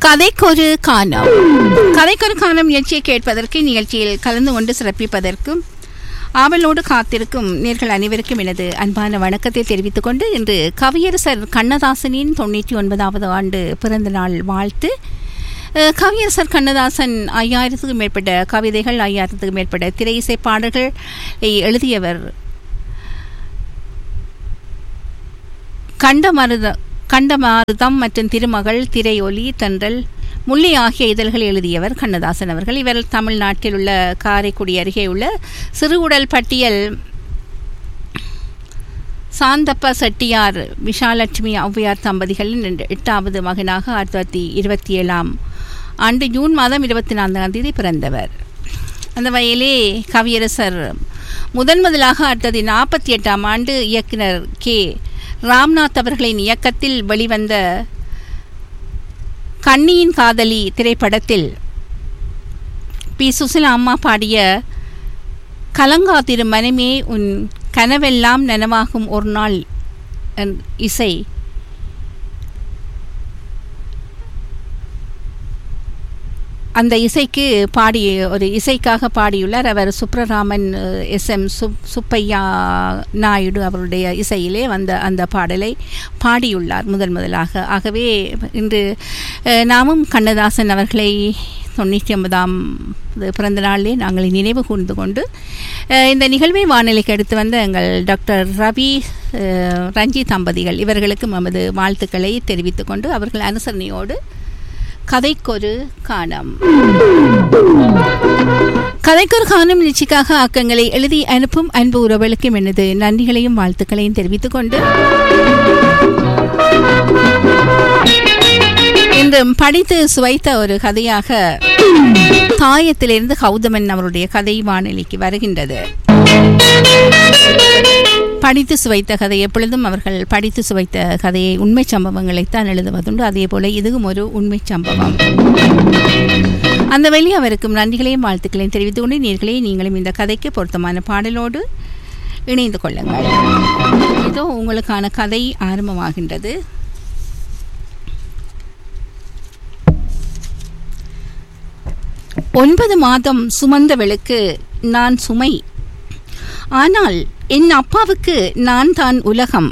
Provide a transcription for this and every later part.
கதைக்கொரு காலம் கதைக்கொரு காலம் நிகழ்ச்சியை கேட்பதற்கு நிகழ்ச்சியில் கலந்து கொண்டு சிறப்பிப்பதற்கும் ஆவலோடு காத்திருக்கும் நேர்கள் அனைவருக்கும் எனது அன்பான வணக்கத்தை தெரிவித்துக் கொண்டு இன்று கவியரசர் கண்ணதாசனின் தொண்ணூற்றி ஒன்பதாவது ஆண்டு பிறந்த நாள் வாழ்த்து அஹ், கவியரசர் கண்ணதாசன் ஐயாயிரத்துக்கும் மேற்பட்ட கவிதைகள் ஐயாயிரத்துக்கும் மேற்பட்ட திரை இசை பாடல்கள் எழுதியவர் கண்டமருத கண்டமாருதம் மற்றும் திருமகள் திரையொலி தென்றல் முல்லை ஆகிய இதழ்கள் எழுதியவர் கண்ணதாசன் அவர்கள் இவர் தமிழ்நாட்டில் உள்ள காரைக்குடி அருகே உள்ள சிறுகுடல் பட்டியல் சாந்தப்ப செட்டியார் விஷாலட்சுமி ஔவையார் தம்பதிகளின் இரண்டு- எட்டாவது மகனாக ஆயிரத்தி தொள்ளாயிரத்தி இருபத்தி ஏழாம் ஆண்டு ஜூன் மாதம் இருபத்தி நான்காம் தேதி பிறந்தவர் அந்த வகையிலே கவியரசர் முதன் முதலாக அடுத்தது நாற்பத்தி எட்டாம் ஆண்டு இயக்குனர் கே ராம்நாத் அவர்களின் இயக்கத்தில் வெளிவந்த கண்ணியின் காதலி திரைப்படத்தில் பி சுசிலா அம்மா பாடிய கலங்காதிரு மனமே உன் கனவெல்லாம் நனவாகும் ஒரு நாள் என் இசை அந்த இசைக்கு பாடி ஒரு இசைக்காக பாடியுள்ளார் அவர் சுப்ரராமன் எஸ் எம் சுப் சுப்பையா நாயுடு அவருடைய இசையிலே வந்த அந்த பாடலை பாடியுள்ளார் முதன் முதலாக ஆகவே இன்று அஹ், நாமும் கண்ணதாசன் அவர்களை தொண்ணூற்றி ஒன்பதாம் பிறந்த நாளிலே நாங்கள் நினைவு கூர்ந்து கொண்டு அஹ், இந்த நிகழ்வை வானிலைக்கு எடுத்து வந்த எங்கள் டாக்டர் ரவி அஹ், ரஞ்சி தம்பதிகள் இவர்களுக்கு நமது வாழ்த்துக்களை தெரிவித்துக் கொண்டு அவர்கள் அனுசரணையோடு கதைக்கொரு காணம் கதைக்கொரு காணும் நிச்சயக்காக ஆக்கங்களை எழுதி அனுப்பும் அன்பு உறவுகளுக்கும் எனது நன்றிகளையும் வாழ்த்துக்களையும் தெரிவித்துக் கொண்டு இன்றும் படித்து சுவைத்த ஒரு கதையாக தாயத்திலிருந்து கௌதமன் அவருடைய கதை வானொலிக்கு வருகின்றது படித்து சுவைத்த கதை எப்பொழுதும் அவர்கள் படித்து சுவைத்த கதையை உண்மை சம்பவங்களைத்தான் எழுதுவதுண்டு அதே போல இதுவும் ஒரு உண்மை சம்பவம் அந்த வழி அவருக்கும் நன்றிகளையும் வாழ்த்துக்களையும் தெரிவித்துக் கொண்டு நீர்களே நீங்களும் இந்த கதைக்கு பொருத்தமான பாடலோடு இணைந்து கொள்ளுங்கள் இதோ உங்களுக்கான கதை ஆரம்பமாகின்றது ஒன்பது மாதம் சுமந்தவளுக்கு நான் சுமை ஆனால் என் அப்பாவுக்கு நான் தான் உலகம்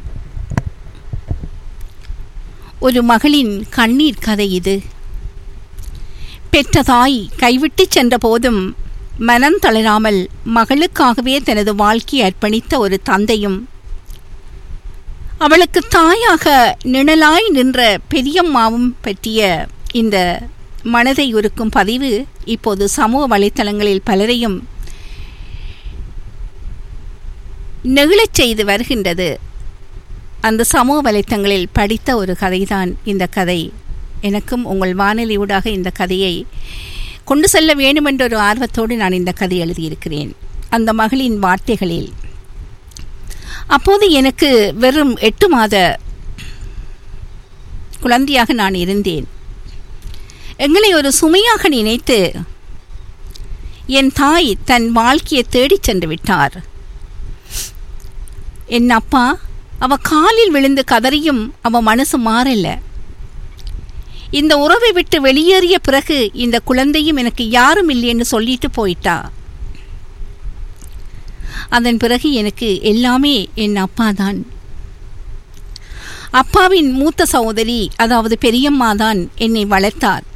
ஒரு மகளின் கண்ணீர் கதை இது பெற்ற தாய் கைவிட்டுச் சென்ற போதும் மனம் தளராமல் மகளுக்காகவே தனது வாழ்க்கையை அர்ப்பணித்த ஒரு தந்தையும் அவளுக்கு தாயாக நிழலாய் நின்ற பெரியம்மாவும் பற்றிய இந்த மனதை உருக்கும் பதிவு இப்போது சமூக வலைத்தளங்களில் பலரையும் நெகிழச் செய்து வருகின்றது அந்த சமூக வலைத்தளங்களில் படித்த ஒரு கதைதான் இந்த கதை எனக்கும் உங்கள் வானொலியூடாக இந்த கதையை கொண்டு செல்ல வேண்டுமென்ற ஒரு ஆர்வத்தோடு நான் இந்த கதை எழுதியிருக்கிறேன் அந்த மகளின் வார்த்தைகளில் அப்போது எனக்கு வெறும் எட்டு மாத குழந்தையாக நான் இருந்தேன் எங்களை ஒரு சுமையாக நினைத்து என் தாய் தன் வாழ்க்கையை தேடிச் சென்று விட்டார் என் அப்பா அவ காலில் விழுந்து கதறியும் அவ மனசு மாறல இந்த உறவை விட்டு வெளியேறிய பிறகு இந்த குழந்தையும் எனக்கு யாரும் இல்லைன்னு சொல்லிட்டு போயிட்டா அதன் பிறகு எனக்கு எல்லாமே என் அப்பா தான் அப்பாவின் மூத்த சகோதரி அதாவது பெரியம்மா தான் என்னை வளர்த்தார்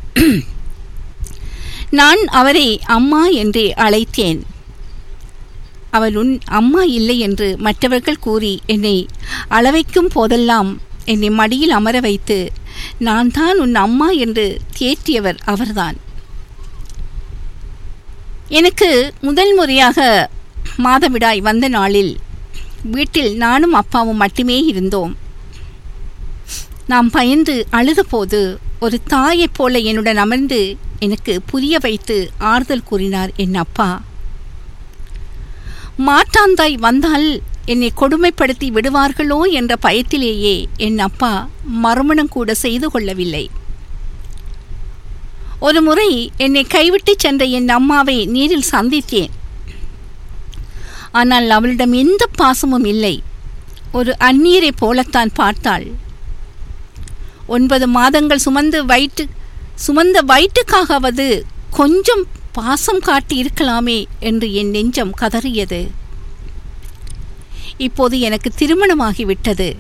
நான் அவரை அம்மா என்று அழைத்தேன் அவள் உன் அம்மா இல்லை என்று மற்றவர்கள் கூறி என்னை அளவைக்கும் போதெல்லாம் என்னை மடியில் அமர வைத்து நான் தான் உன் அம்மா என்று தேற்றியவர் அவர்தான் எனக்கு முதல் முறையாக மாதவிடாய் வந்த நாளில் வீட்டில் நானும் அப்பாவும் மட்டுமே இருந்தோம் நாம் பயந்து அழுதபோது ஒரு தாயைப் போல என்னுடன் அமர்ந்து எனக்கு புரிய வைத்து ஆறுதல் கூறினார் என் அப்பா மாட்டாந்தாய் வந்தால் என்னை கொடுமைப்படுத்தி விடுவார்களோ என்ற பயத்திலேயே என் அப்பா மறுமணம் கூட செய்து கொள்ளவில்லை ஒரு முறை என்னை கைவிட்டு சென்ற என் அம்மாவை நேரில் சந்தித்தேன் ஆனால் அவளிடம் எந்த பாசமும் இல்லை ஒரு அந்நீரை போலத்தான் பார்த்தாள் ஒன்பது மாதங்கள் சுமந்து வயிற்று சுமந்த வயிற்றுக்காகவது கொஞ்சம் பாசம் காட்டி இருக்கலாமே என்று என் நெஞ்சம் கதறியது இப்போது எனக்கு திருமணமாகிவிட்டது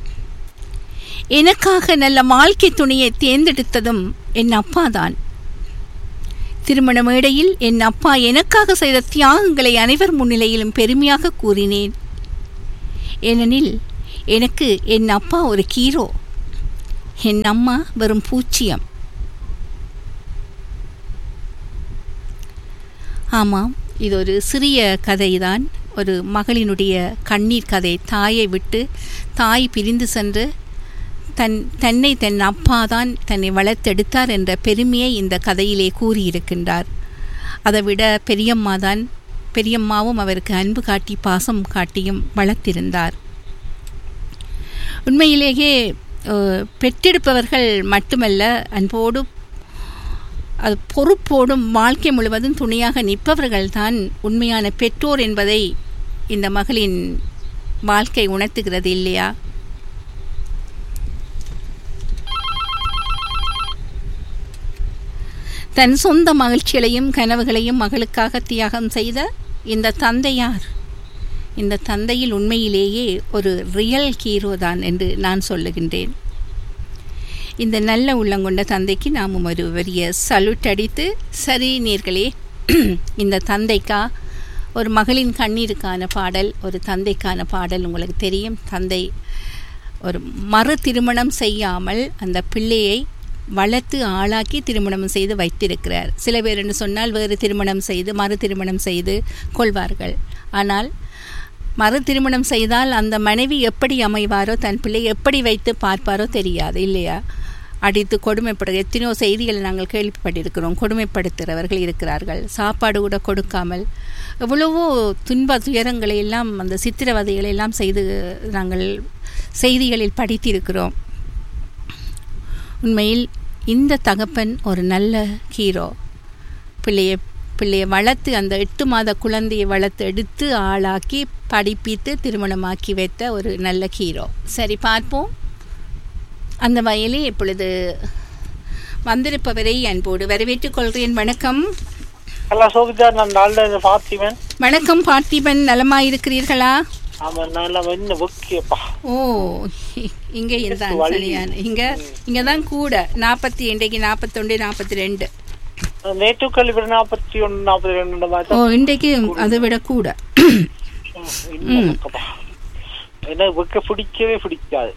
எனக்காக நல்ல வாழ்க்கை துணையை தேர்ந்தெடுத்ததும் என் அப்பாதான் திருமண மேடையில் என் அப்பா எனக்காக செய்த தியாகங்களை அனைவர் முன்னிலையிலும் பெருமையாக கூறினேன் ஏனெனில் எனக்கு என் அப்பா ஒரு ஹீரோ என் அம்மா வெறும் பூச்சியம் ஆமாம் இது ஒரு சிறிய கதைதான் ஒரு மகளினுடைய கண்ணீர் கதை தாயை விட்டு தாய் பிரிந்து சென்று தன் தன்னை தன் அப்பா தான் தன்னை வளர்த்தெடுத்தார் என்ற பெருமையை இந்த கதையிலே கூறியிருக்கின்றார் அதை விட பெரியம்மா தான் பெரியம்மாவும் அவருக்கு அன்பு காட்டி பாசம் காட்டியும் வளர்த்திருந்தார் உண்மையிலேயே அஹ், பெற்றெடுப்பவர்கள் மட்டுமல்ல அன்போடு அது பொறுப்போடும் வாழ்க்கை முழுவதும் துணையாக நிற்பவர்கள்தான் உண்மையான பெற்றோர் என்பதை இந்த மகளின் வாழ்க்கை உணர்த்துகிறது இல்லையா தன் சொந்த மகிழ்ச்சிகளையும் கனவுகளையும் மகளுக்காக தியாகம் செய்த இந்த தந்தையார் இந்த தந்தையில் உண்மையிலேயே ஒரு ரியல் ஹீரோ தான் என்று நான் சொல்லுகின்றேன் இந்த நல்ல உள்ளங்கொண்ட தந்தைக்கு நாமும் ஒரு பெரிய சல்யூட் அடித்து சரி நீர்களே இந்த தந்தைக்கா ஒரு மகளின் கண்ணீருக்கான பாடல் ஒரு தந்தைக்கான பாடல் உங்களுக்கு தெரியும் தந்தை ஒரு மறு திருமணம் செய்யாமல் அந்த பிள்ளையை வளர்த்து ஆளாக்கி திருமணம் செய்து வைத்திருக்கிறார் சில பேர் என்று சொன்னால் வேறு திருமணம் செய்து மறு திருமணம் செய்து கொள்வார்கள் ஆனால் மறு திருமணம் செய்தால் அந்த மனைவி எப்படி அமைவாரோ தன் பிள்ளை எப்படி வைத்து பார்ப்பாரோ தெரியாது இல்லையா அடித்து கொடுமைப்படு எத்தனையோ செய்திகளை நாங்கள் கேள்விப்பட்டிருக்கிறோம் கொடுமைப்படுத்துகிறவர்கள் இருக்கிறார்கள் சாப்பாடு கூட கொடுக்காமல் எவ்வளவோ துன்ப துயரங்களை எல்லாம் அந்த சித்திரவதைகளை எல்லாம் செய்து நாங்கள் செய்திகளில் படித்திருக்கிறோம் உண்மையில் இந்த தகப்பன் ஒரு நல்ல ஹீரோ பிள்ளையை பிள்ளையை வளர்த்து அந்த எட்டு மாத குழந்தையை வளர்த்து எடுத்து ஆளாக்கி படிப்பித்து திருமணமாக்கி வைத்த ஒரு நல்ல ஹீரோ சரி பார்ப்போம் அந்த வயலே இப்பொழுது வந்திருப்பவரை அன்போடு வரவேற்றுக் கொள்கிறேன் வணக்கம் ஹலோ சோபிதா நான் நாளில் பார்த்திவன் வணக்கம் பார்த்திபன் நலமாயிருக்கிறீர்களா ஆமாம் நல்லா என்ன ஓகேப்பா ஓ இங்கே இதுதான் வலி. சரியான இங்க இங்க தான் கூட நாற்பத்தி இன்றைக்கு நாற்பத்தொண்டு நாற்பத்தி ரெண்டு நேற்று கழிவு நாற்பத்தி ஒன்று நாற்பத்தி ரெண்டு ஓ மாதிரி இன்றைக்கு அதை விட கூட இன்னும் வெக்கப்பா. எனக்கு வெக்க பிடிக்கவே பிடிக்காது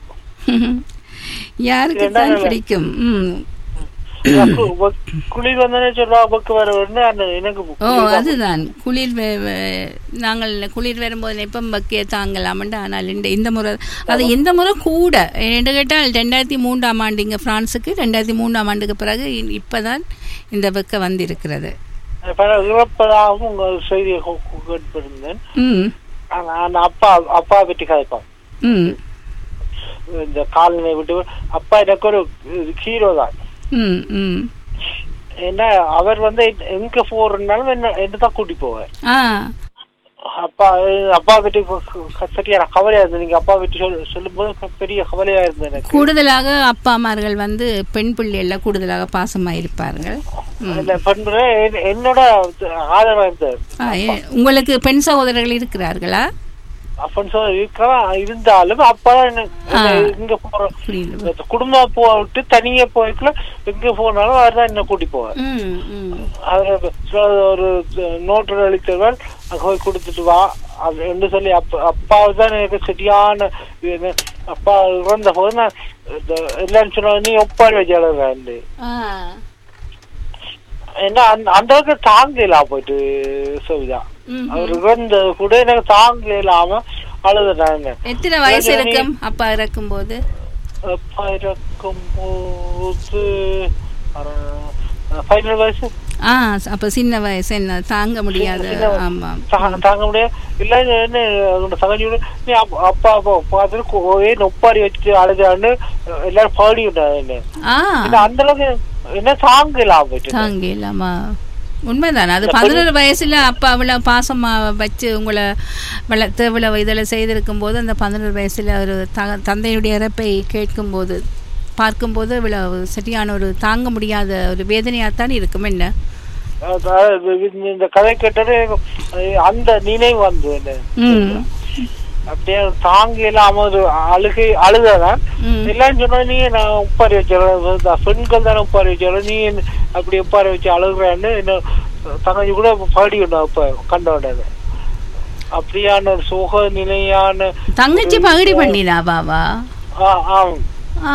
யாருக்கு தான் பிடிக்கும் ம் எனக்கு வெக்- குளிர் வந்தோடனே சொல்லுவா வெக்க வர வந்து அந்த எனக்கு ஓ குளிர் தான் அதுதான் குளிர் வே- வே- நாங்கள் குளிர் வரும்போது எப்பம் பக்கிய தாங்கலாமண்டு ஆனால் இந்த இந்த முறை அது இந்த முறை கூட என்று கேட்டால் ரெண்டாயிரத்தி மூன்றாம் ஆண்டு இங்கே ஃப்ரான்ஸுக்கு ரெண்டாயிரத்தி மூன்றாம் ஆண்டுக்கு பிறகு இப்போ தான் இந்த வெக்க வந்திருக்கிறது பல இறப்பதாகவும் உங்கள் செய்தியை கொ- கொ- கேட்டிருந்தேன் ம் நான் அப்பா அப்பா பற்றி கதைப்பேன் ம் இந்த காலனை விட்டு அப்பா எனக்கு ஒரு ஹீரோ தான் ம் ம் ஏன்னா அவர் வந்து எங்க போறதுனாலும் என்ன என்ன தான் கூட்டி போவார் ஆ அப்பா அப்பா பற்றி சரியான கவலையா இருந்தது நீங்க அப்பா பற்றி சொல் சொல்லும்போது பெரிய கவலையா இருந்தது எனக்கு கூடுதலாக அப்பா அம்மார்கள் வந்து பெண் பிள்ளைகளில் கூடுதலாக பாசமாக இருப்பார்கள் ம். இல்ல பண்புற என்னோட ஆதரவா இருந்தது ஆ, ஏ- உங்களுக்கு பெண் சகோதரர்கள் இருக்கிறார்களா அப்பன்னு சொல்லி இருக்கலாம் இருந்தாலும் அப்பா தான் என்ன- என்ன இங்க போற புரியல இந்த குடும்பம் போ விட்டு தனியா போய்க்குள்ள எங்க போனாலும் அவர் தான் என்ன கூட்டி போவார் ம் ம் அவர் ஒரு நோட்டு அளித்தவர் அங்க போய் கொடுத்துட்டு வா அது என்று சொல்லி அப்பா அப்பாவை தான் எனக்கு சரியான இது என்ன, அப்பா இறந்த போது நான் இந்த எல்லாரும் சொன்னாங்க நீ ஒப்பாரி வச்சாளர் ஆ ஏன்னா அந்த அந்த அளவுக்கு தாங்கலா போயிட்டு சோவிதா ம் அவர் இறந்தது கூட எனக்கு தாங்க இல்லாம அழுதுனாங்க எத்தனை வயசு இருக்கும் அப்பா இறக்கும் போது அப்பா இறக்கும் போது ஃபைனல் வயசு ஆ அப்ப சின்ன வயசு என்ன தாங்க முடியாது சின்ன வயசு. ஆமாம் தாங்க தாங்க முடியாது இல்ல என்ன உன்னோட சகஜோட நீ அப்பா அப்பா அப்பா பார்த்துட்டு ஏன் ஒப்பாரி வச்சுட்டு அழுதான்னு எல்லாரும் பாடி விட்டாங்க ஆ என்ன அந்த அளவுக்கு என்ன தாங்கலாம் போயிட்டு தாங்க இல்லாமா உண்மைதானே அது பதினோரு வயசுல அப்பா அவ்வளவு பாசமா வச்சு உங்களை வளர்த்து இவ்வளவு இதில் செய்திருக்கும் போது அந்த பதினோரு வயசுல ஒரு த தந்தையுடைய இறப்பை கேட்கும் போது பார்க்கும்போது இவ்வளவு சரியான ஒரு தாங்க முடியாத ஒரு வேதனையாகத்தான் இருக்கும் என்ன அதாவது இந்த- இந்த கதை கேட்டது அஹ் அந்த நினைவு வந்து என்ன ம் அப்படியே தாங்க இல்லாம ஒரு அழுகை அழுதான் ம் எல்லாம் சொன்னா நீ நான் உப்பாரி வச்சிடறேன் பெண்கள் தானே உப்பாரி வச்சிடறேன் நீ என்ன அப்படி உப்பாரி வச்சு அழுகுறான்னு என்ன தங்கச்சி கூட பாடி விட்டா இப்ப கண்ட உடனே அப்படியான ஒரு சுக நிலையான தங்கச்சி பகுடி பண்ணினாவாவா ஆ, ஆம். ஆ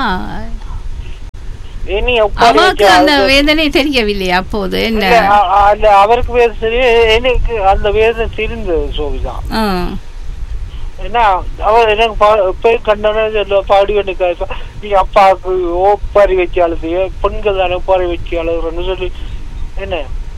இனி உப்பாரி அவாக்கு வச்சு அந்த அழுது- வேதனை தெரியவில்லையா அப்போது என்ன இல்ல, அ- அ- அல்ல, அவருக்கு வேதனை தெரியும் எனக்கு அந்த வேதனை தெரிந்தது சோபிதான் ஆ ஏன்னா அவர் எனக்கு பா- போய் கண்டன பாடி வேண்டிய காய்ச்சா நீ அப்பாவுக்கு ஓப்பாரி வச்சு அழுதிய பெண்கள் தானே ஒப்பாரி வச்சு அழுகுறன்னு சொல்லி என்ன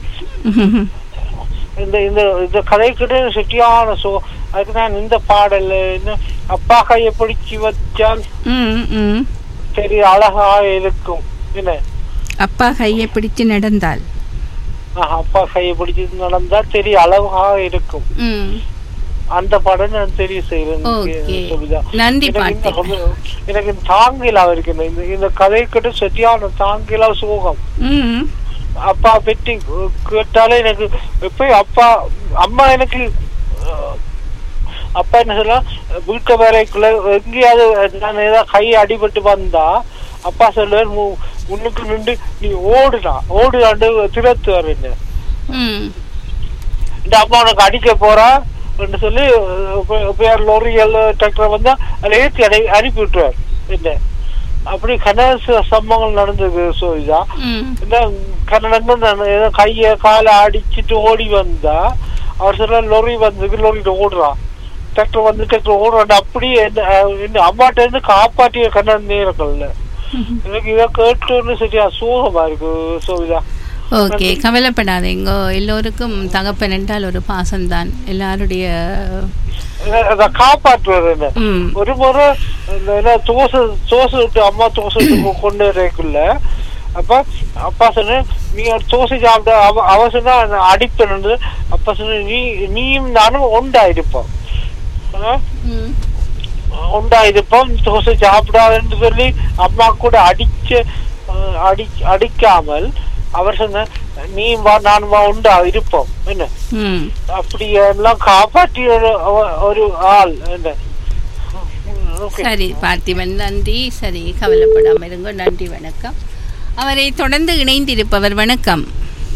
இந்த இந்த இந்த கதை கிட்ட சுற்றியான சோ அதுக்கு நான் இந்த பாடல் என்ன அப்பா கையை பிடிச்சி வச்சால் ம் ம் சரி அழகா இருக்கும் என்ன அப்பா கையை பிடிச்சு நடந்தால் ஆஹ், அப்பா கையை பிடிச்சி நடந்தா சரி அழகா இருக்கும் ம் அந்த படம் நான் தெரிய செய்யறேன் ஓகே சொல்லுதா நன்றி எனக்கு இந்த பாட்டி ரொம்ப- எனக்கு இந்த தாங்கிலா இருக்கு இந்த- இந்த இந்த கதை கிட்ட சரியான தாங்கிலா சோகம் ம் அப்பா பற்றி கேட்டாலே எனக்கு எப்பயும் அப்பா அம்மா எனக்கு அஹ், அப்பா என்ன சொல்ல வீட்டு வேலைக்குள்ள எங்கேயாவது நான் ஏதாவது கை அடிபட்டு வந்தா அப்பா சொல்லுவார் "மு- முன்னுக்கு நின்று நீ ஓடுடா ஓடுடாண்டு திறத்து வரேன்னு ம் இந்த அம்மா உனக்கு அடிக்க போறா என்று சொல்லி அஹ், பேர் லோரி டிராக்டர் வந்தா அதை ஏற்றி அடை அனுப்பி விட்டுருவார் என்ன அப்படி கனச சம்பவங்கள் நடந்தது சோதிதா ம் இந்த கன்னடங்கள் நான் ஏதோ கைய காலை அடிச்சிட்டு ஓடி வந்தா அவர் சொல்ல லொரி வந்து லொரிட்டு ஓடுறான் டிராக்டர் வந்து டிராக்டர் ஓடுறான் அப்படியே என்ன அஹ், என்ன அம்மாட்ட இருந்து காப்பாற்றிய கன்னட நேரங்கள்ல எனக்கு இதை கேட்டோன்னு சரியா சோகமா இருக்கு சோவிதா ஓகே கவலைப்படாதீங்க எல்லோருக்கும் தகப்பன் என்றால் ஒரு பாசம்தான் எல்லாருடைய அதை காப்பாற்றுவது என்ன ம் ஒரு முறை இந்த என்ன தோசை தோசை விட்டு அம்மா தோசை விட்டு கொண்டு வரக்குள்ள அப்ப அப்பா சொன்ன நீ ஒரு தோசை சாப்பிட அவ அவ சொன்னா நான் அடிப்பேன் அப்பா சொன்ன நீ நீயும் நானும் ஒண்டாயிருப்போம் ஆ? ம் உண்டாயிருப்போம் தோசை சாப்பிடாதுன்னு சொல்லி அம்மா கூட அடிச்ச அஹ், அடி அடிக்காமல் அவர் சொன்ன நீ வா நான் வா உண்டா இருப்போம் என்ன ம் அப்படி எல்லாம் காப்பாற்றிய ஒரு- அவ- ஒரு ஆள் என்ன ஓகே சரி பார்த்திபன் நன்றி சரி கவலைப்படாமல் இருங்க நன்றி வணக்கம் அவரை தொடர்ந்து இணைந்திருப்பவர் வணக்கம்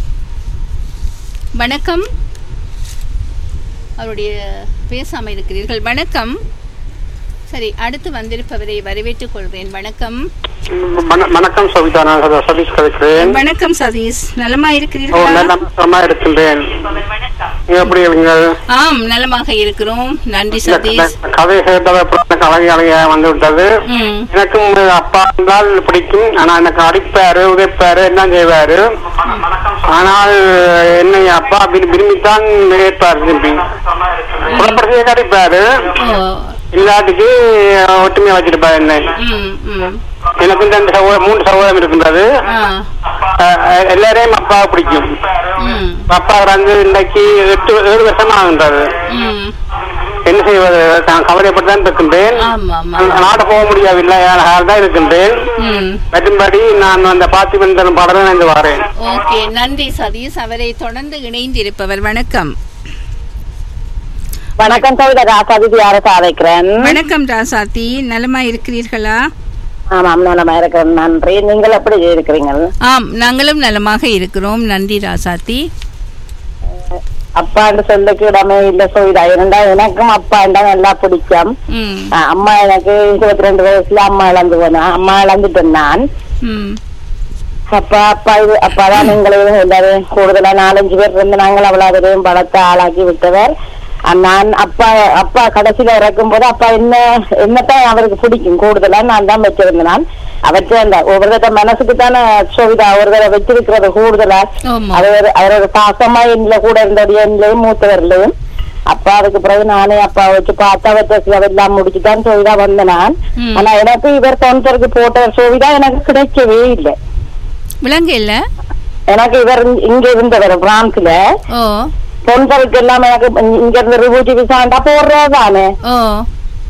வணக்கம் அவருடைய பேசாமல் இருக்கிறீர்கள் வணக்கம் சரி அடுத்து வந்திருப்பவரை வரவேற்றுக் கொள்கிறேன் வணக்கம் வண- வணக்கம் சவிதா நான் சத- சதீஷ் கதைக்கிறேன் வணக்கம் சதீஷ் நலமா ஓ இருக்கிறீர்களா நல்ல சுகமா இருக்கின்றேன் நீங்க எப்படி இருக்கீங்க ஆம் நலமாக இருக்கிறோம் நன்றி இந்த சதீஷ் க- கதை கேட்டது அப்புறம் எனக்கு அழகி அழகிய வந்து விட்டது ம் எனக்கும் உங்க அப்பா என்றால் பிடிக்கும் ஆனா எனக்கு அடிப்பாரு உதைப்பாரு எல்லாம் செய்வாரு ஆனால் என்னை அப்பா விரு- விரும்பித்தான் ஏற்பார் திரும்பி புறப்படுத்தியே அடிப்பாரு ஓ இல்லாட்டிக்கு ஒற்றுமையா வச்சிருப்பாரு என்னை ம் ம் எனக்கு ரெண்டு சகோதரம் மூன்று சகோதரம் இருக்கின்றது ஆ அஹ், அஹ், எல்லாரையும் அப்பா பிடிக்கும் ம் அப்பா வந்து இன்னைக்கு எட்டு ஏழு வருஷமா ஆகின்றது ம் என்ன செய்வது நான் கவலைப்பட்டு தான் இருக்கின்றேன் ஆமா ஆமா நாடு போக முடியவில்லை அதனால் தான் இருக்கின்றேன் ம் மற்றும்படி நான் அந்த பாத்தி வந்தன் பாடலும் இருந்து வரேன் ஓகே நன்றி சதீஷ் அவரை தொடர்ந்து இணைந்திருப்பவர் வணக்கம் வணக்கம் கவிதா ராசாதி அரசு அழைக்கிறேன் வணக்கம் ராசாத்தி நலமா இருக்கிறீர்களா ஆமாம் நலமா இருக்கிறேன் நன்றி நீங்கள் எப்படி இருக்கிறீங்க ஆம் நாங்களும் நலமாக இருக்கிறோம் நன்றி ராசாத்தி அப்பான்னு சொல்லுக்கு இடமே இல்ல சோவிதா இருந்தா எனக்கும் அப்பாண்டா நல்லா பிடிக்கும் ம் ஆஹ் அம்மா எனக்கு இருபத்தி ரெண்டு வயசுல அம்மா இழந்து போனா அம்மா இழந்துட்டேன் நான் ம் அப்பா அப்பா இது அப்பாதான் எங்களையும் எல்லாரும் கூடுதலா நாலஞ்சு பேர் இருந்து நாங்கள் அவ்வளவு பலத்தை ஆளாக்கி விட்டவர் அஹ் நான் அப்பா அப்பா கடைசியில இறக்கும் போது அப்பா என்ன என்னத்தான் அவருக்கு பிடிக்கும் கூடுதலா நான் தான் வச்சிருந்தேன் நான் அவற்றை அந்த ஒவ்வொருத்த மனசுக்கு தானே சோவிதா ஒருத்தரை வச்சிருக்கிறது கூடுதலா ஆமா அது ஒரு அவர் ஒரு பாசமா என்னல கூட இருந்தது என்னலையும் மூத்தவர்லையும் அப்பா அதுக்கு பிறகு நானே அப்பா வச்சு பார்த்தா வச்ச எல்லாம் முடிச்சுதான் சோவிதா வந்தேன் நான் ம். ஆனா எனக்கு இவர் தொண்டருக்கு போட்ட சோவிதா எனக்கு கிடைக்கவே இல்லை விலங்கு இல்ல எனக்கு இவர் இங்க- இங்க இருந்தவர் பிரான்ஸ்ல ஓ தொண்டருக்கு எல்லாம் எனக்கு இங்க இருந்து ரிபூஜி விசாண்டா போடுறதானே ஓ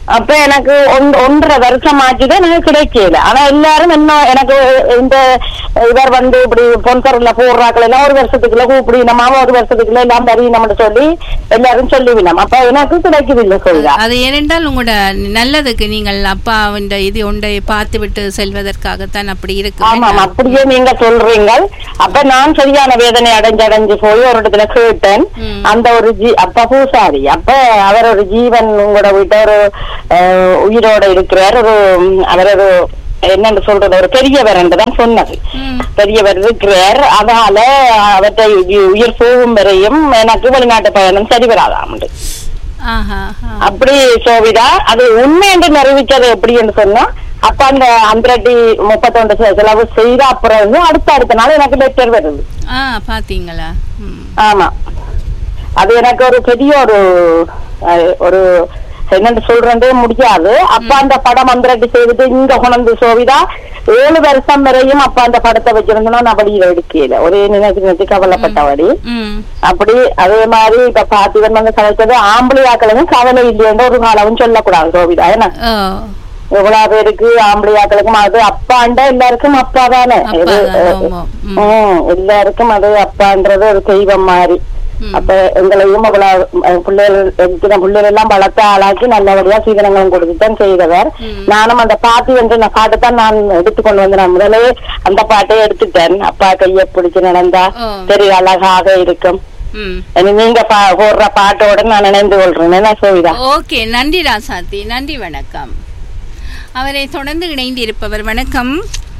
அப்ப எனக்கு ஒன்- ஒன்றரை வருஷம் ஆச்சுதான் எனக்கு கிடைக்கல ஆனா எல்லாரும் என்ன எனக்கு இந்த இவர் வந்து இப்படி பொன்கரில் போடுறாக்கள் எல்லாம் ஒரு வருஷத்துக்குள்ள கூப்பிடி நம்ம ஒரு வருஷத்துக்குள்ள எல்லாம் தரி நம்ம சொல்லி எல்லாரும் சொல்லிவினோம் அப்ப எனக்கு கிடைக்குது இல்ல சொல்லுதா அது ஏனென்றால் உங்களோட நல்லதுக்கு நீங்கள் அப்பா இந்த இது ஒன்றை பார்த்து விட்டு செல்வதற்காகத்தான் அப்படி இருக்கு ஆமாம் அப்படியே நீங்க சொல்றீங்க அப்ப நான் சரியான வேதனை அடைஞ்சு அடைஞ்சு போய் ஒரு இடத்துல கேட்டேன் ம். அந்த ஒரு ஜீ அப்ப பூசாரி அப்ப அவர் ஒரு ஜீவன் உங்களோட வீட்ட ஒரு அஹ், உயிரோட இருக்கிறார் ஒரு ம், அவர் ஒரு என்னன்னு சொல்றது ஒரு பெரியவர் என்றுதான் சொன்னது ம். பெரியவர் இருக்கிறார் அதனால அவற்றை உயி- உயிர் போகும் வரையும் எனக்கு வெளிநாட்டு பயணம் சரி வராதாம் ஆஹா ஆஹா. அப்படி சோவிதா அது உண்மை என்று நிரூபிச்சது எப்படின்னு சொன்னா அப்ப அந்த அந்திரட்டி முப்பத்தொண்டு செ- செலவு செய்த அப்புறம் அடுத்த அடுத்த நாள் எனக்கு லெட்டர் வருது ஆ பாத்தீங்களா ம். ஆமா அது எனக்கு ஒரு பெரிய ஒரு அஹ், ஒரு என்னன்னு சொல்றதே முடியாது அப்ப அந்த படம் அந்திரட்டி செய்துட்டு இங்க கொண்டு சோவிதா ஏழு வருஷம் வரையும் அப்ப அந்த படத்தை வச்சிருந்தோம்னா நான் வெளியில எடுக்கல ஒரே நினைச்சு நினைச்சு கவலைப்பட்டபடி ம் அப்படி அதே மாதிரி இப்ப பாத்திவன் வந்து கலைச்சது ஆம்பளையாக்களும் கவலை இல்லையன்ற ஒரு காலமும் சொல்லக்கூடாது சோவிதா என்ன ஓ எவ்வளவு பேருக்கு ஆம்பளையாக்களுக்கும் அது அப்பாண்டா எல்லாருக்கும் அப்பா தானே அப்பா இது, தான், அஹ், ஆமா. ம். ம், எல்லாருக்கும் அது அப்பான்றது ஒரு தெய்வம் மாதிரி ம். அப்ப எங்களையும் அவ்வளவு அஹ், பிள்ளைகள் இருக்கிற பிள்ளைகள் எல்லாம் வளர்த்து ஆளாக்கி நல்லபடியா சீதனங்களும் கொடுத்துதான் செய்தவர் ம். நானும் அந்த பாட்டு என்று நான் பாட்டு தான் நான் எடுத்துக்கொண்டு வந்து நான் முதலே அந்த பாட்டை எடுத்துட்டேன் அப்பா கையை பிடிச்சு நடந்தா ஓ. பெரிய அழகாக இருக்கும் ம் இனி நீங்க பா- போடுற பாட்டோட நான் நினைந்து கொள்றேன் என்ன சோவிதா ஓகே நன்றி ராசாத்தி நன்றி வணக்கம் அவரை தொடர்ந்து இணைந்து இருப்பவர் வணக்கம்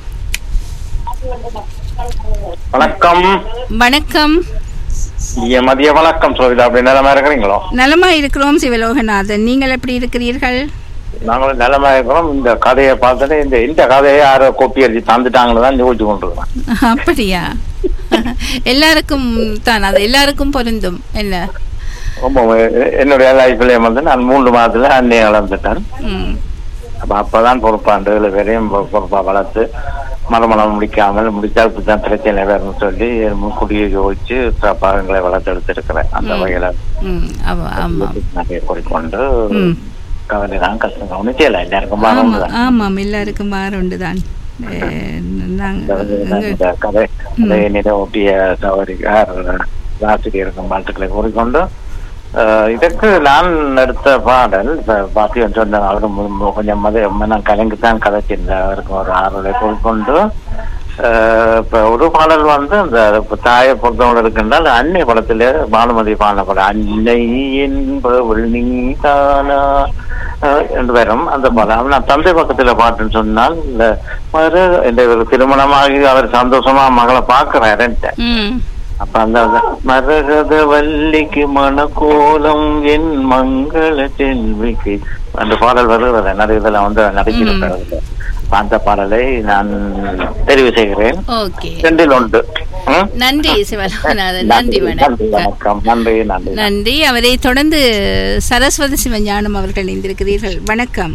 வணக்கம் வணக்கம் இங்க மதிய வணக்கம் சோவிதா அப்படி நிலமா இருக்கிறீங்களோ நலமா இருக்கிறோம் சிவலோகநாதன் நீங்கள் எப்படி இருக்கிறீர்கள் நாங்களும் நிலமா இருக்கிறோம் இந்த கதையை பார்த்துட்டு இந்த இந்த கதையை யாரோ கொப்பி அடிச்சு தந்துட்டாங்கன்னு தான் யோசிச்சு கொண்டிருக்கிறேன் அப்படியா எல்லாருக்கும் தான் அது எல்லாருக்கும் பொருந்தும் என்ன ரொம்ப எ- என்னுடைய லைஃப்லயும் வந்து நான் மூன்று மாதத்துல அன்னையை இழந்துட்டேன் ம் அப்ப அப்பதான் பொறுப்பாண்டு ஏழு பேரையும் பொ- பொறுப்பா வளர்த்து மறுமணம் முடிக்காமல் முடித்தால் இப்படித்தான் பிரச்சனை வேறுனு சொல்லி முன்கூட்டியே யோசிச்சு பாகங்களை வளர்த்து எடுத்திருக்கிறேன் அந்த ம். வகையில ம் ஆமா ஆமாம் நிறைய கூறிக்கொண்டு ம். கவலை தான் கஷ்டம் ஒன்றும் செய்யல எல்லாருக்கும் ஆமா மரம் தான் ஆமாம் எல்லாருக்கும் மாறுண்டு தான் நாங்கள் இந்த கதை அதை என்னிட ஒட்டிய சவரிகார் ஆசிரியருக்கும் வாழ்த்துக்களை கூறிக்கொண்டு அஹ், இதற்கு நான் எடுத்த பாடல் பாத்தி சொன்ன அவரும் மு- மு- கொஞ்சம் மத மனம் கலங்கித்தான் கதைச்சிருந்தார் அவருக்கு ஒரு ஆறுதலை கூறிக்கொண்டு அஹ், இப்ப ஒரு பாடல் வந்து அந்த இப்ப தாயை பொறுத்தவங்க இருக்கின்றால் அன்னை படத்திலே பானுமதி பாடின படம் அன்னை என்பவள் நீதானா அஹ், என்று வரும் அந்த படம் நான் தந்தை பக்கத்துல பாட்டுன்னு சொன்னால் இந்த மறு இந்த ஒரு திருமணமாகி அவர் சந்தோஷமா மகளை பாக்குறாருன்ட்டு ம் அப்ப அந்த அந்த மரகத வள்ளிக்கு மணக்கோலம் என் மங்கள செல்விக்கு அந்த பாடல் வருகிறது நிறைய இதுல வந்து நடிக்கிறது அந்த பாடலை நான் தெரிவு செய்கிறேன் ஓகே ரெண்டில் ஒன்று ம்? நன்றி சிவலோகநாதன் நன்றி நன்றி வணக்கம் வணக்கம் நன்றி நன்றி நன்றி அவரை தொடர்ந்து சரஸ்வதி சிவஞானம் அவர்கள் இணைந்திருக்கிறீர்கள் வணக்கம்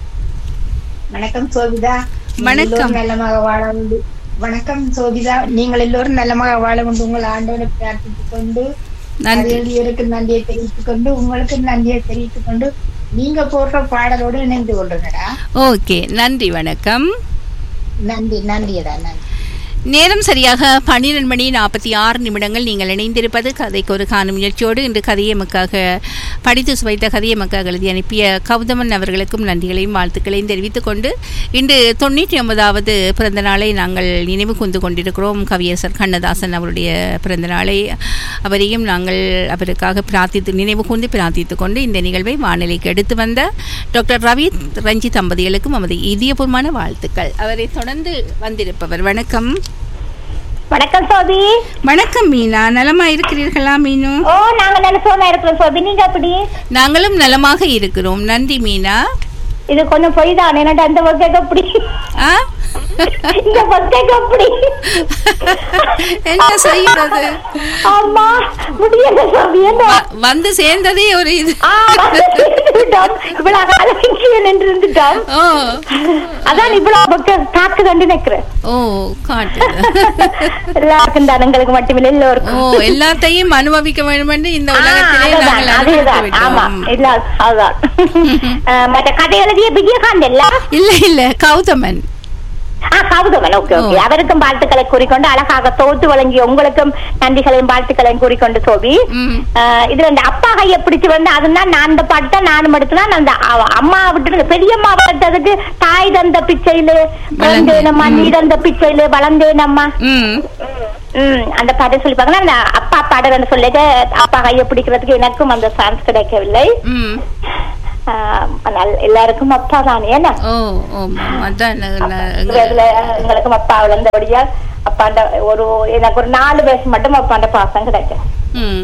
வணக்கம் சோபிதா வணக்கம். எல்லோரும் நலமாக வாழ உண்டு வணக்கம் சோபிதா நீங்கள் எல்லோரும் நலமாக வாழ உண்டு உங்கள் ஆண்டவனை பிரார்த்தித்துக் கொண்டு நன்றி அரியலியருக்கு நன்றியை தெரிவித்துக் கொண்டு உங்களுக்கு நன்றியை தெரிவித்துக் கொண்டு நீங்க போடுற பாடலோடு இணைந்து கொள்ளுங்கடா ஓகே நன்றி வணக்கம் நன்றி நன்றியடா நன்றி நேரம் சரியாக பன்னிரண்டு மணி நாற்பத்தி ஆறு நிமிடங்கள் நீங்கள் இணைந்திருப்பது கதைக்கு ஒரு காணும் முயற்சியோடு இன்று கதையை எமக்காக படித்து சுவைத்த கதையை எமக்காக எழுதி அனுப்பிய கௌதமன் அவர்களுக்கும் நன்றிகளையும் வாழ்த்துக்களையும் தெரிவித்துக் கொண்டு இன்று தொண்ணூற்றி ஒன்பதாவது பிறந்த நாளை நாங்கள் நினைவு கூர்ந்து கொண்டிருக்கிறோம் கவியரசர் கண்ணதாசன் அவருடைய பிறந்த நாளை அவரையும் நாங்கள் அவருக்காக பிரார்த்தித்து நினைவு கூர்ந்து பிரார்த்தித்துக் கொண்டு இந்த நிகழ்வை வானிலைக்கு எடுத்து வந்த டாக்டர் ரவி ரஞ்சி தம்பதிகளுக்கும் நமது இதயபூர்வமான வாழ்த்துக்கள் அவரை தொடர்ந்து வந்திருப்பவர் வணக்கம் வணக்கம் சோபி வணக்கம் மீனா நலமா இருக்கிறீர்களா மீனு ஓ நாங்க நல்ல சோமா இருக்கிறோம் சோபி நீங்க அப்படி நாங்களும் நலமாக இருக்கிறோம் நன்றி மீனா இது கொஞ்சம் பொய் தான் என்னட்டு அந்த வகை அப்படி ஆ இந்த பக்கம் அப்படி என்ன செய்யறது ஆமா முடியல சாமி என்ன வ- வந்து சேர்ந்ததே ஒரு இது ஆ, வந்து விட்டுட்டோம். இவ்வளவு காலம் இங்கேயே நின்று இருந்துட்டோம் ஓ அதான் இவ்வளவு பக்கம் தாக்குதண்டு நிக்கிறேன் ஓ காட்டு எல்லாருக்கும் தான் எங்களுக்கு மட்டுமில்லை ஓ எல்லோருக்கும் எல்லாத்தையும் அனுபவிக்க வேண்டும் என்று இந்த ஆ, உலகத்திலே அதுதான், நாங்கள் அதேதான். அனுபவித்து ஆமா விட்டோம் இல்ல அதுதான் அஹ், மற்ற கதை எழுதிய விஜயகாந்த் இல்ல இல்ல இல்ல கௌதமன் ஆ கௌதமன் ஓகே ஓகே ஓ. அவருக்கும் வாழ்த்துக்களை கூறிக்கொண்டு அழகாக தொகுத்து வழங்கிய உங்களுக்கும் நன்றிகளையும் வாழ்த்துக்களையும் கூறிக்கொண்டு சோபி ம். அஹ், இதுல இந்த அப்பா கையை பிடிச்சு வந்து அதுதான் நான் அந்த பாட்டு தான் நானும் எடுத்துனா அந்த அவ- அம்மா விட்டு பெரியம்மா வளர்த்ததுக்கு தாய் தந்த பிச்சையில வளர்ந்தேனம்மா நீ தந்த பிச்சையில வளர்ந்தேனம்மா ம் ம் அந்த பாட்டு சொல்லி பார்க்கணும் அந்த அப்பா பாடல் சொல்லிட்டு அப்பா கையை பிடிக்கிறதுக்கு எனக்கும் அந்த சான்ஸ் கிடைக்கவில்லை ம் ஆஹ் ஆனால் எல்லாருக்கும் அப்பா தானே என்ன ஓ ஓ அதான் ந- ந- இதுல எங்களுக்கும் அப்பா விழுந்தபடியால் அப்பாண்ட ஒரு எனக்கு ஒரு நாலு வயசு மட்டும் அப்பாண்ட பாசம் கிடைக்கும் ம்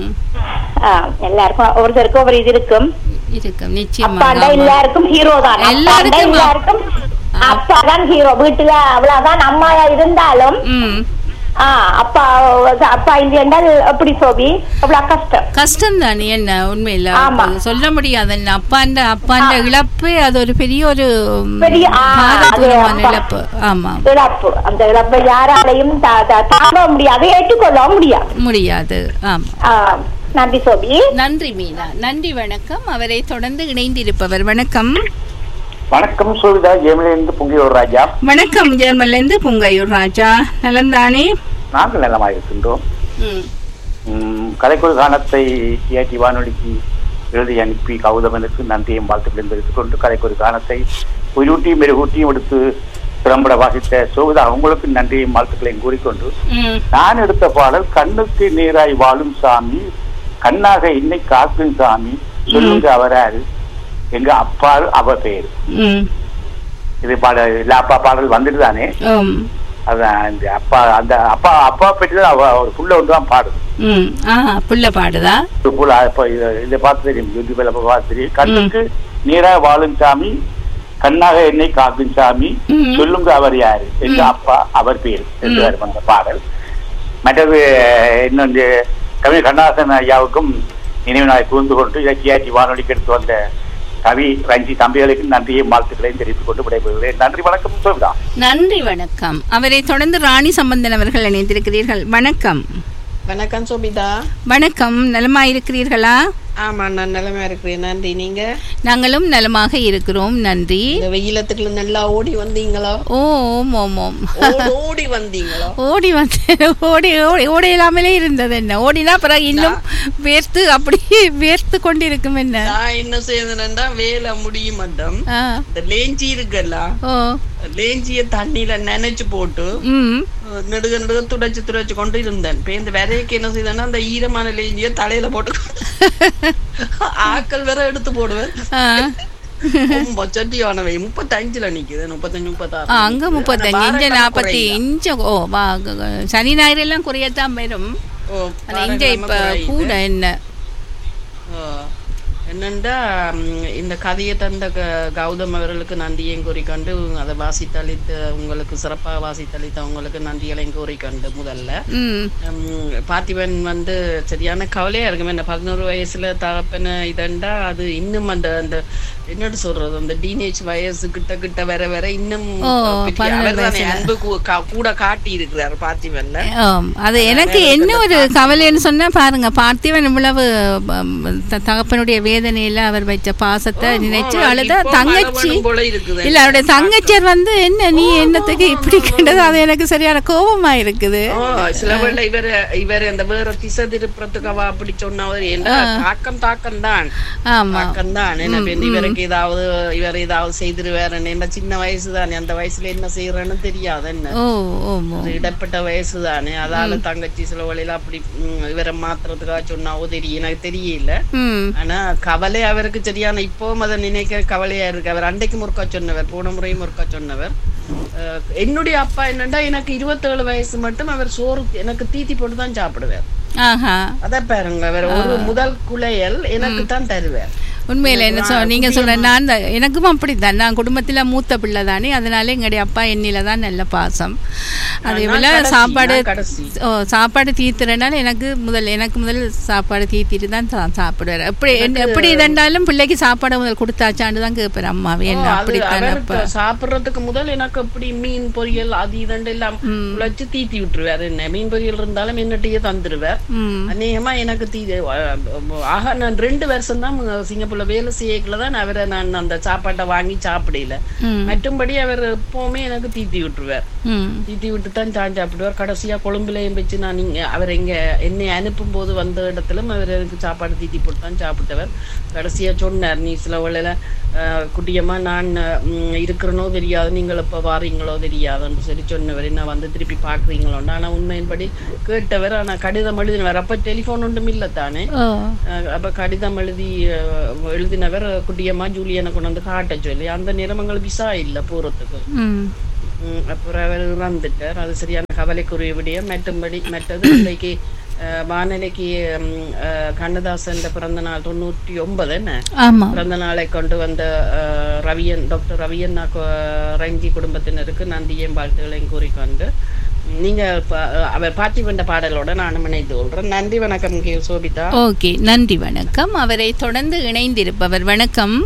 ஆஹ் எல்லாருக்கும் ஒருத்தருக்கும் ஒவ்வொரு இது இருக்கும் இருக்கும் நிச்சயமா அப்பாண்ட எல்லாருக்கும் ஹீரோ தான் அப்பாண்ட எல்லாருக்கும் எல்லாருக்கும் அப்பா தான் ஹீரோ வீட்டுல அவ்வளவுதான் அம்மா இருந்தாலும் ம் ஆஹ் அப்பா அப்பா இல்லை என்றால் எப்படி சோபி அவ்வளவு கஷ்டம் கஷ்டம் தானே என்ன உண்மையில ஆமா. அது சொல்ல முடியாது என்ன அப்பாண்ட அப்பாண்ட இழப்பு அது ஒரு பெரிய ஒரு ம், பெரிய, ஆ, பாரதூரமான அது அப்பா. இழப்பு ஆமா இழப்பு அந்த இழப்பை யாராலையும் தா- தா- தாங்க முடியாது ஏற்றுக்கொள்ள முடியாது முடியாது ஆமா ஆஹ் நன்றி சோபி நன்றி மீனா நன்றி வணக்கம் அவரை தொடர்ந்து இணைந்திருப்பவர் வணக்கம் வணக்கம் சோவிதா ஜெயமலிருந்து பொங்கியோர் ராஜா வணக்கம் ஜெர்மன்லேருந்து புங்கையூர் ராஜா நலந்தானே நாங்கள் நலமாக இருக்கின்றோம் ம் ம், கலைக்குழு கானத்தை ஏற்றி வானொலிக்கு எழுதி அனுப்பி கௌதமனுக்கு நன்றியும் வாழ்த்துக்களையும் தெரிவித்துக் கொண்டு கலைக்குழு கானத்தை உயிரூட்டியும் மெருகூட்டியும் எடுத்து திறம்பட வாசித்த சோவிதா உங்களுக்கு நன்றியும் வாழ்த்துக்களையும் கூறிக்கொண்டு ம் நான் எடுத்த பாடல் கண்ணுக்கு நீராய் வாழும் சாமி கண்ணாக என்னை காக்கும் சாமி சொல்லுங்க அவராரு எங்க அப்பா அவ பேரு ம் இது பாடல் இல்ல அப்பா பாடல் வந்துட்டு தானே ஆம் அதான் இந்த அப்பா அந்த அப்பா அப்பா பற்றி தான் அவ ஒரு புள்ள ஒன்று தான் பாடுது ம் ஆ புள்ள பாடுதா ஒரு புள்ள இப்போ இதை இதை பார்த்து தெரியும் யூடியூப்ல பார்த்து தெரியும் கண்ணுக்கு நீரா வாழும் சாமி கண்ணாக என்னை காக்கும் சாமி ம். சொல்லுங்க அவர் யாரு எங்க அப்பா அவர் பேர் என்று வரும் அந்த பாடல் மற்றது இன்னொன்று கவிஞர் கண்ணாசன் ஐயாவுக்கும் நினைவு நாளை கூர்ந்து கொண்டு இலக்கியாட்சி வானொலிக்கு எடுத்து வந்த கவி ரஞ்சி தம்பிகளுக்கு நன்றியும் வாழ்த்துக்களையும் தெரிவித்துக் கொண்டு விடைபெறுகிறேன் நன்றி வணக்கம் சொல்லுதான் நன்றி வணக்கம் அவரை தொடர்ந்து ராணி சம்பந்தன் அவர்கள் இணைந்திருக்கிறீர்கள் வணக்கம் வணக்கம் சோபிதா வணக்கம் நலமாயிருக்கிறீர்களா ஆமா நான் நிலைமை இருக்கிறேன் நன்றி நீங்க நாங்களும் நலமாக இருக்கிறோம் நன்றி இந்த வெயிலத்துக்குள்ள நல்லா ஓடி வந்தீங்களோ ஓம் ஓம் ஓம் ஓடி ஓடி வந்தீங்களோ ஓடி வந்து ஓடி ஓடி ஓடி இல்லாமலே இருந்தது என்ன ஓடினா பிறகு இன்னும் வேர்த்து அப்படியே வேர்த்து கொண்டிருக்கும் என்ன நான் என்ன செய்யறேன்னா வேலை முடிய மாட்டோம் ஆ இந்த லேஞ்சி இருக்குல்ல ஓ லேஞ்சிய தண்ணியில நனைச்சு போட்டு ம் அஹ், நெடுக நெடுக துடைச்சு துடைச்சு கொண்டு இருந்தேன் இப்ப இந்த விதைக்கு என்ன செய்தேன்னா அந்த ஈரமான லேஞ்சிய தலையில போட்டு ஆக்கள் வேற எடுத்து போடுவேன் ஆ ரொம்ப சட்டியானவை முப்பத்தஞ்சுல நிக்குது முப்பத்தஞ்சு முப்பத்தாறு ஆ, அங்க முப்பத்தஞ்சு இஞ்ச வாரக்கணக்கு நாற்பத்தி குறையுதா? இஞ்ச ஓ வா க- க- சனி ஞாயிறு எல்லாம் குறையத்தான் வரும் ஓ, ஆனா இங்க இப்ப வாரக்கிழமை கூட குறையுது. என்ன ஓ, என்னண்டா ம், இந்த கதையை தந்த க- கௌதம் அவர்களுக்கு நன்றியையும் கூறிக்கொண்டு அதை வாசித்தளித்த உங்களுக்கு சிறப்பாக வாசித்தளித்த உங்களுக்கு நன்றிகளையும் கூறிக்கொண்டு முதல்ல ம் ம், பார்த்திபன் வந்து சரியான கவலையா இருக்குமே இந்த பதினோரு வயசுல தகப்பன இதண்டா அது இன்னும் அந்த அந்த என்னட்டு சொல்றது அந்த டீனேஜ் வயசு கிட்ட கிட்ட வர வர இன்னும் ஓ, பெரிய- பதினேழு அவர்தானே வயசுல. அன்பு கூ- கா- கூட காட்டி இருக்கிறார் பார்த்திபன்ல ஆம். அது எனக்கு என்ன ஒரு கவலைன்னு சொன்னா பாருங்க பார்த்திவன் இவ்வளவு ம், த- தகப்பனுடைய வேதனையில அவர் வச்ச பாசத்தை நினைச்சு ஆமா, அழுத இப்போ தங்கச்சி மழை போல இருக்குது. இல்ல அவருடைய தங்கச்சியர் வந்து என்ன நீ என்னத்துக்கு இப்படி கண்டது அது எனக்கு சரியான கோபமா இருக்குது ஓ, சில வேளை இவர் இவர் அந்த வேற திசை திருப்புறத்துக்கவா அப்படி சொன்னவர் என்ன தாக்கம் தாக்கம் தான் ஆமா தாக்கம் தான் என்ன பெண் இவருக்கு ஏதாவது இவர் ஏதாவது செய்திருவாருன்னு என்ன சின்ன வயசு தானே அந்த வயசுல என்ன செய்யறேன்னு தெரியாது என்ன ஓ ஓமோ அது இடப்பட்ட வயசு தானே அதால தங்கச்சி சில வழியில அப்படி ம், இவரை மாத்துறதுக்காக சொன்னாவோ தெரியும் எனக்கு தெரியல ம் ஆனா கவலை அவருக்கு சரியான இப்பவும் அதை நினைக்க கவலையா இருக்கு அவர் அன்றைக்கு முறுக்கா சொன்னவர் போன முறையும் முறுக்கா சொன்னவர் அஹ், என்னுடைய அப்பா என்னன்னா எனக்கு இருபத்தேழு வயசு மட்டும் அவர் சோறு எனக்கு தீத்தி போட்டு தான் சாப்பிடுவார் ஆஹா அத பாருங்க அவர் ஒரு முதல் குளையல் எனக்கு தான் தருவார் உண்மையில என்ன சொ நீங்க சொல்ற நான் தான் எனக்கும் அப்படித்தான் நான் குடும்பத்துல மூத்த பிள்ளை தானே அதனால எங்களுடைய அப்பா என்னில தான் நல்ல பாசம் அதே நான் போல கடைசி, சாப்பாடு நான் கடைசி. ஓ சாப்பாடு தீத்துறனால எனக்கு முதல் எனக்கு முதல் சாப்பாடு தீத்திட்டு தான் சா- சாப்பிடுவார் எப்படி என்ன- எப்படி இருந்தாலும் பிள்ளைக்கு சாப்பாடு முதல் கொடுத்தாச்சான்னு தான் கேட்பார் அம்மாவே என்ன ஓ, அது அப்படித்தான் அவர் அப்ப சாப்பிடுறதுக்கு முதல் எனக்கு அப்படி மீன் பொரியல் அது இதண்டு எல்லாம் உழைச்சு தீத்தி விட்டுருவாரு என்ன மீன் பொரியல் இருந்தாலும் என்னட்டையே தந்துருவார் ம் அநேகமா எனக்கு தீ ஆக நான் ரெண்டு வருஷம் தான் சிங்கப்பூர்ல வேலை செய்யக்குள்ள தான் அவரை நான் அந்த சாப்பாட்டை வாங்கி சாப்பிடல ம். மற்றும்படி அவர் எப்பவுமே எனக்கு தீத்தி விட்டுருவார் ம் தீத்தி விட்டு தான் சாஞ்சு சாப்பிடுவார் கடைசியா கொழும்புலையும் வச்சு நான் இங்க அவர் இங்க என்னை அனுப்பும் போது வந்த இடத்திலும் அவர் எனக்கு சாப்பாடு தீத்தி போட்டு தான் சாப்பிட்டவர் கடைசியா சொன்னார் நீ சில வேளையில அஹ், குட்டியம்மா நான் ம், இருக்கிறனோ தெரியாது நீங்கள் எப்ப வாரீங்களோ தெரியாதுன்னு சொல்லி சொன்னவர் என்ன வந்து திருப்பி பாக்குறீங்களோன்னு ஆனா உண்மையின்படி கேட்டவர் ஆனா கடிதம் எழுதினவர் அப்ப டெலிஃபோன் ஒன்றும் இல்லை தானே ஓ அஹ் அப்ப கடிதம் எழுதி அஹ், எழுதினவர் குட்டியம்மா ஜூலியனை கொண்டு வந்து காட்ட சொல்லி அந்த நேரம் எங்களுக்கு விசா இல்ல போறதுக்கு ம் ம், அப்புறம் அவர் இறந்துட்டார் அது சரியான கவலைக்குரிய விடயம் மற்றும்படி மற்றது இன்றைக்கு அஹ், வானொலிக்கு ம், அஹ், கண்ணதாசன் பிறந்த நாள் தொண்ணூற்றி ஒன்பது என்ன ஆமா பிறந்த நாளை கொண்டு வந்த அஹ், ரவியன் டாக்டர் ரவியண்ணா கொ- ரஞ்சி குடும்பத்தினருக்கு நன்றியும் வாழ்த்துக்களையும் கூறிக்கொண்டு நீங்க ப- அவர் பாட்டி வந்த பாடலோட நானும் இணைந்து கொள்றேன் நன்றி வணக்கம் கே சோபிதா ஓகே நன்றி வணக்கம் அவரை தொடர்ந்து இணைந்திருப்பவர் வணக்கம்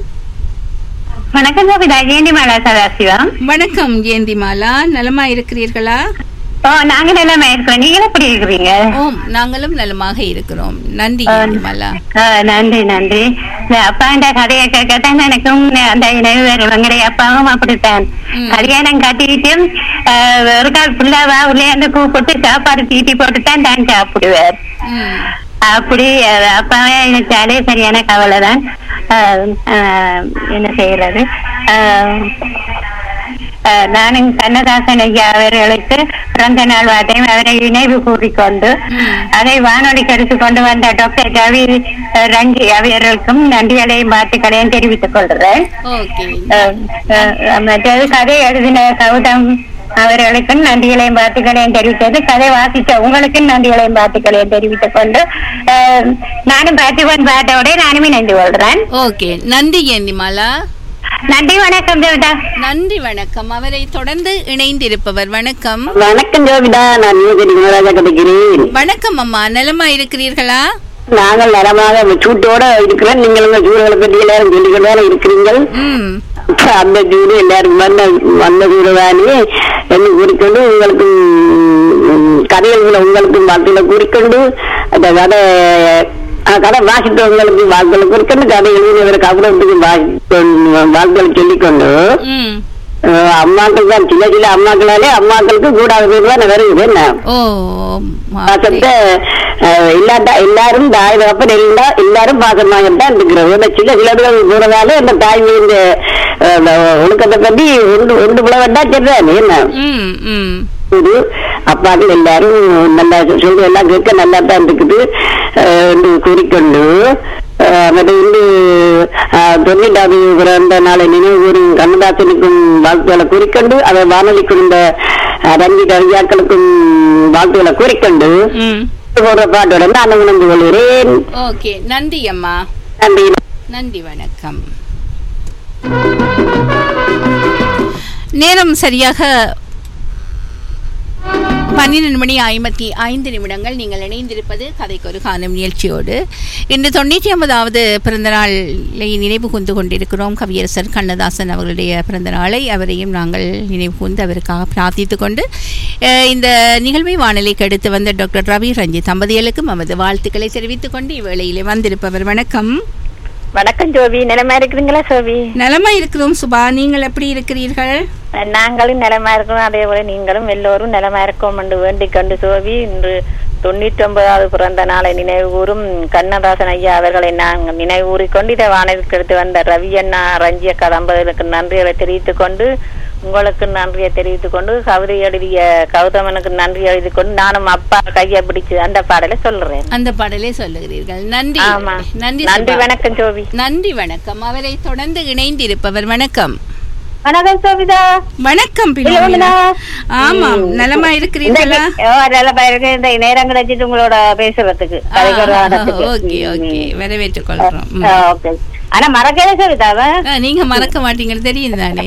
வணக்கம் கோபிதா ஜெயந்தி மாலா சதாசிவம் வணக்கம் ஜெயந்திமாலா நலமா இருக்கிறீர்களா ஓ நாங்க நிலைமை இருக்கிறோம் நீங்க எப்படி இருக்கிறீங்க ஓம் நாங்களும் நலமாக இருக்கிறோம் நன்றி ஜெயந்திமாலா ஆ, நன்றி நன்றி இந்த அப்பாண்ட கதையை கேட்கத்தான் எனக்கும் அந்த நினைவு வரும் எங்களுடைய அப்பாவும் அப்படித்தான் கல்யாணம் கட்டிட்டு ஆ, ஒரு கால் பிள்ளைவா உள்ளே கூப்பிட்டு சாப்பாடு தீட்டி போட்டு தான் தான் சாப்பிடுவார் ம் அப்படி அஹ், அப்பாவே நினைச்சாலே சரியான கவலை தான் அஹ், அஹ், என்ன செய்யறது அஹ், அஹ், நானும் கண்ணதாசன் ஐயா அவர்களுக்கு பிறந்த நாள் வார்த்தையும் அவரை நினைவு கூறிக்கொண்டு அதை வானொலிக்கு எடுத்து கொண்டு வந்த டாக்டர் ரவி அஹ், ரஞ்சி அவர்களுக்கும் நன்றிகளையும் வாழ்த்துக்களையும் தெரிவித்துக் கொள்கிறேன் ஓகே அஹ், அஹ், மற்றது கதை எழுதின கௌதம் அவர்களுக்கும் நன்றிகளையும் வாழ்த்துக்களையும் தெரிவித்தது கதை வாசித்த உங்களுக்கும் நன்றிகளையும் வாழ்த்துக்களையும் தெரிவித்துக் கொண்டு அஹ், நானும் பார்த்திபன் பாட்டோட நானும் இணைந்து கொள்கிறேன் ஓகே நன்றி ஜெயந்திமாலா நன்றி வணக்கம் தேவதா நன்றி வணக்கம் அவரை தொடர்ந்து இணைந்திருப்பவர் வணக்கம் வணக்கம் ஜோபிதா நான் யோகி மகாராஜா கிடைக்கிறேன் வணக்கம் அம்மா நலமா இருக்கிறீர்களா நாங்கள் நலமாக சூட்டோட இருக்கிறோம் நீங்கள் உங்க சூடுகளை பற்றி எல்லாரும் சொல்லிக்கொண்டு இருக்கிறீர்கள் ம் அப்ப அந்த சூடு எல்லாரும் வந்த வந்த சூடு தானே என்று கூறிக்கொண்டு உங்களுக்கு கதைகள் உங்களுக்கும் வாழ்த்துக்களை கூறிக்கொண்டு அந்த கதை அஹ், கதை வாசித்தவங்களுக்கு வாழ்த்துக்களை கூறிக்கொண்டு கதை எழுதினவருக்கு அவ்வளவுக்கு வாழ்த்துக்களை சொல்லிக்கொண்டு ம் அஹ், அம்மாக்கள் தான் சில சில அம்மாக்களாலே அம்மாக்களுக்கு கூடாத பேர் தான் வருது என்ன ஓ மா- பாசத்தை அஹ், இல்லாட்டா எல்லாரும் தாய் தகப்பன் எல்லா எல்லாரும் பாசமாகத்தான் இருக்கிறோம் இந்த சில சிலர்கள் கூறதால இந்த தாய் இந்த அஹ், இந்த ஒழுக்கத்தை பத்தி ஒன்று ஒன்று புல வேண்டா சரிதான் என்ன ம் ம் இது அப்பாக்கள் எல்லாரும் நல்லா சொல்லி எல்லாம் கேட்க நல்லா தான் இருக்குது அஹ், என்று கூறிக்கொண்டு அஹ், மற்ற வந்து அஹ், தொண்ணூற்றாவது பிறந்த நாளை நினைவு கூறும் கண்ணதாசனுக்கும் வாழ்த்துக்களை கூறிக்கொண்டு அதை வானொலி குடும்ப அஹ், ரஞ்சித் அறிஞாக்களுக்கும் வாழ்த்துக்களை கூறிக்கொண்டு ம் போடுற பாட்டோட நான் உணர்ந்து கொள்கிறேன் ஓகே நன்றி அம்மா நன்றி நன்றி வணக்கம் நேரம் சரியாக பன்னிரண்டு மணி ஐம்பத்தி ஐந்து நிமிடங்கள் நீங்கள் இணைந்திருப்பது கதைக்கு ஒரு காணும் நிகழ்ச்சியோடு இன்று தொண்ணூற்றி ஒன்பதாவது பிறந்தநாளை நினைவு கூர்ந்து கொண்டிருக்கிறோம் கவியரசர் கண்ணதாசன் அவர்களுடைய பிறந்த நாளை அவரையும் நாங்கள் நினைவு கூர்ந்து அவருக்காக பிரார்த்தித்துக் கொண்டு அஹ், இந்த நிகழ்வை வானிலைக்கு எடுத்து வந்த டாக்டர் ரவி ரஞ்சித் தம்பதிகளுக்கும் நமது வாழ்த்துக்களை தெரிவித்துக் கொண்டு இவ்வேளையிலே வந்திருப்பவர் வணக்கம் வணக்கம் ஜோவி நிலைமை இருக்கிறீங்களா சோவி நலமா இருக்கிறோம் சுபா நீங்கள் எப்படி இருக்கிறீர்கள் நாங்களும் நிலமா இருக்கிறோம் அதே போல நீங்களும் எல்லோரும் நிலமா இருக்கோம் என்று வேண்டிக் கொண்டு சோவி இன்று தொண்ணூற்றி ஒன்பதாவது பிறந்த நாளை நினைவு கூறும் கண்ணதாசன் ஐயா அவர்களை நாங்கள் நினைவு கூறிக்கொண்டு இதை வானதிற்கு எடுத்து வந்த ரவி அண்ணா ரஞ்சிய தம்பதிகளுக்கு நன்றிகளை தெரிவித்துக் கொண்டு உங்களுக்கு நன்றியை தெரிவித்துக் கொண்டு கவிதை எழுதிய கௌதமனுக்கு நன்றி எழுதிக் கொண்டு நானும் அப்பா கையை பிடிச்சு அந்த பாடலை சொல்றேன் அந்த பாடலை சொல்லுகிறீர்கள் நன்றி ஆமா நன்றி நன்றி சுபா. வணக்கம் ஜோவி நன்றி வணக்கம் அவரை தொடர்ந்து இணைந்திருப்பவர் வணக்கம் வணக்கம் சோபிதா வணக்கம் இல்ல, பிலோமினா ஒண்ணுதான். ஆமாம் ம். நலமா இருக்கிறீர்களா இன்றைக்கு- ஓ, நல்ல பயிருக்கு இந்த நேரம் கிடைச்சிட்டு உங்களோட பேசுறதுக்கு கதைக்கு ஒரு வாரத்துக்கு. ஓகே ஓகே ம். வரவேற்றுக் கொள்றோம் ம். ஆ, ஓகே ஆனா மறக்கவே சோபிதாவ ஆ, நீங்க மறக்க மாட்டீங்கன்னு தெரியும் தானே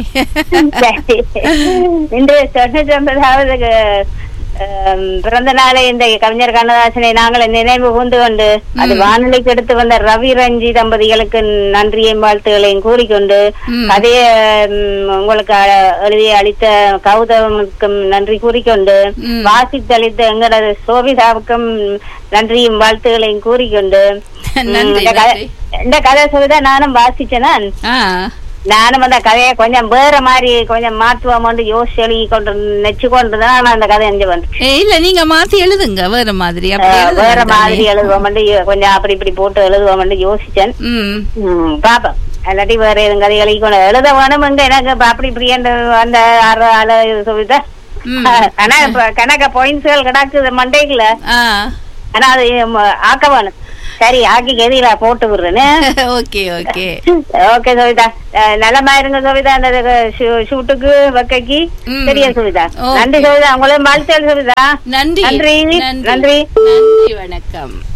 இன்று தொண்ணூற்றி ஒன்பதாவது ஆம், பிறந்த நாளை இந்த கவிஞர் கண்ணதாசனை நாங்கள் நினைவு கூர்ந்து கொண்டு அது ம். வானொலிக்கு எடுத்து வந்த ரவி ரஞ்சி தம்பதிகளுக்கு நன்றியையும் வாழ்த்துகளையும் கூறிக்கொண்டு ம். அதே ம், உங்களுக்கு அ- எழுதி அளித்த கௌதமுக்கும் நன்றி கூறிக்கொண்டு ம். வாசித்தளித்த எங்களது சோபிதாவுக்கும் நன்றியும் வாழ்த்துகளையும் கூறிக்கொண்டு ம், நன்றி, இந்த கதை- நன்றி. இந்த கதை சொல்லிதா நானும் வாசிச்சேன் நான் ஆ நானும் அந்த கதையை கொஞ்சம் வேற மாதிரி கொஞ்சம் மாற்றுவோம் யோசிச்சு எழுதி கொண்டு நெச்சு கொண்டு தான் நான் அந்த கதை எஞ்சு வந்து ஏ, இல்ல நீங்க மாத்தி எழுதுங்க வேற மாதிரி அப்படி எழுத வேற வேண்டாமே. மாதிரி எழுதுவோம் கொஞ்சம் அப்படி இப்படி போட்டு எழுதுவோம் யோசிச்சேன் ம் ம், பாப்போம் இல்லாட்டி வேற எதுவும் கதை எழுதி கொண்டு எழுத வேணும் எங்க எனக்கு இப்ப அப்படி இப்படி அந்த அந்த ஆறு ஆளு சொல்லிட்டு ம். ஆனா இப்ப கணக்க பாயிண்ட்ஸ்கள் கிடக்குது மண்டைக்குல ஆ ஆனா அது ம- ஆக்க வேணும் சரி ஆக்கி கதியில போட்டு விடுறேன்னு ஓகே ஓகே ஓகே சவிதா அஹ் நலமா இருங்க சவிதா அந்த ஷூ- ஷூட்டுக்கு வக்கைக்கு ம். சரியா சவிதா ஓகே. நன்றி சவிதா உங்களையும் வாழ்த்துக்கள் சவிதா நன்றி நன்றி நன்றி நன்றி நன்றி வணக்கம்